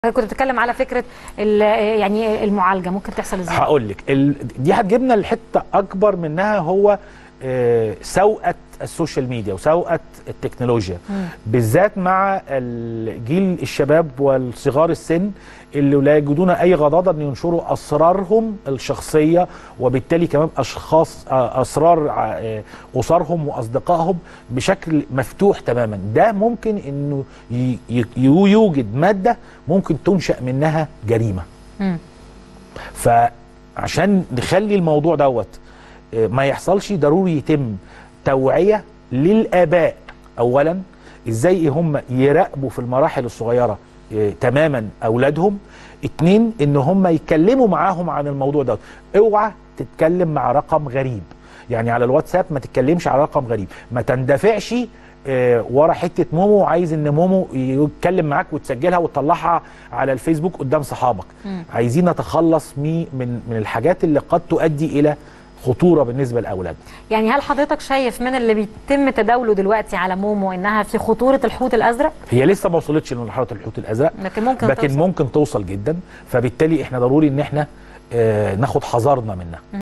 كنت بتتكلم على فكره ال- يعني المعالجه ممكن تحصل ازاي هقول لك ال... دي هتجيبنا لحته اكبر منها هو آه، سوءه السوشيال ميديا وسوءه التكنولوجيا بالذات مع الجيل الشباب والصغار السن اللي لا يجدون اي غضاضه ان ينشروا اسرارهم الشخصيه وبالتالي كمان اشخاص آه، اسرار آه، اسرهم واصدقائهم بشكل مفتوح تماما ده ممكن انه ي- ي- يوجد ماده ممكن تنشا منها جريمه مم. فعشان نخلي الموضوع دوت آه، ما يحصلش ضروري يتم توعية للآباء أولا إزاي هم يراقبوا في المراحل الصغيرة آه، تماما أولادهم اتنين إن هم يتكلموا معاهم عن الموضوع دوت اوعى تتكلم مع رقم غريب يعني على الواتساب ما تتكلمش على رقم غريب ما تندفعش آه، ورا حته مومو وعايز ان مومو يتكلم معاك وتسجلها وتطلعها على الفيسبوك قدام صحابك عايزين نتخلص مي- من من الحاجات اللي قد تؤدي الى خطوره بالنسبه لاولادنا يعني هل حضرتك شايف من اللي بيتم تداوله دلوقتي على مومو انها في خطوره الحوت الازرق هي لسه ما وصلتش لمرحله الحوت الازرق لكن ممكن لكن توصل. ممكن توصل جدا فبالتالي احنا ضروري ان احنا آه، ناخد حذرنا منها